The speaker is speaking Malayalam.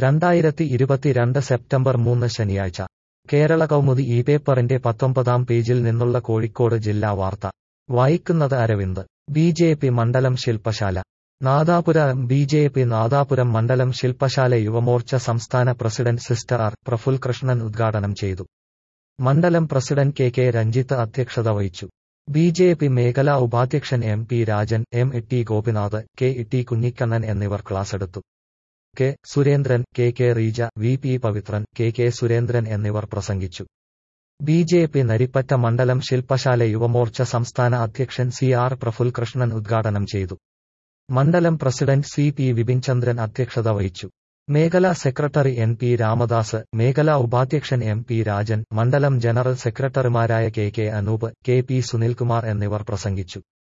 രണ്ടായിരത്തി ഇരുപത്തിരണ്ട് സെപ്റ്റംബർ മൂന്ന് ശനിയാഴ്ച കേരള കൗമുദി ഈ പേപ്പറിന്റെ പത്തൊമ്പതാം പേജിൽ നിന്നുള്ള കോഴിക്കോട് ജില്ലാ വാർത്ത വായിക്കുന്നത് അരവിന്ദ് ബി ജെ പി മണ്ഡലം ശില്പശാല നാദാപുര ബി ജെ പി നാദാപുരം മണ്ഡലം ശില്പശാല യുവമോർച്ച സംസ്ഥാന president sister R Praful Krishnan ഉദ്ഘാടനം ചെയ്തു മണ്ഡലം പ്രസിഡന്റ് കെ കെ രഞ്ജിത്ത് അധ്യക്ഷത വഹിച്ചു ബി ജെ പി മേഖലാ ഉപാധ്യക്ഷൻ M P Rajan M T Gopinath K T Kunhikannan എന്നിവർ ക്ലാസെടുത്തു K Surendran K K Reeja V P Pavithran K K Surendran എന്നിവർ പ്രസംഗിച്ചു ബി ജെ പി നരിപ്പറ്റ മണ്ഡലം ശില്പശാല യുവമോർച്ച സംസ്ഥാന അധ്യക്ഷൻ സി ആർ പ്രഫുൽ കൃഷ്ണൻ ഉദ്ഘാടനം ചെയ്തു മണ്ഡലം പ്രസിഡന്റ് സി പി വിപിൻചന്ദ്രൻ അധ്യക്ഷത വഹിച്ചു മേഖലാ സെക്രട്ടറി എൻ പി രാമദാസ് മേഖലാ ഉപാധ്യക്ഷൻ എം പി രാജൻ മണ്ഡലം ജനറൽ സെക്രട്ടറിമാരായ K K Anoop K P Sunilkumar എന്നിവർ പ്രസംഗിച്ചു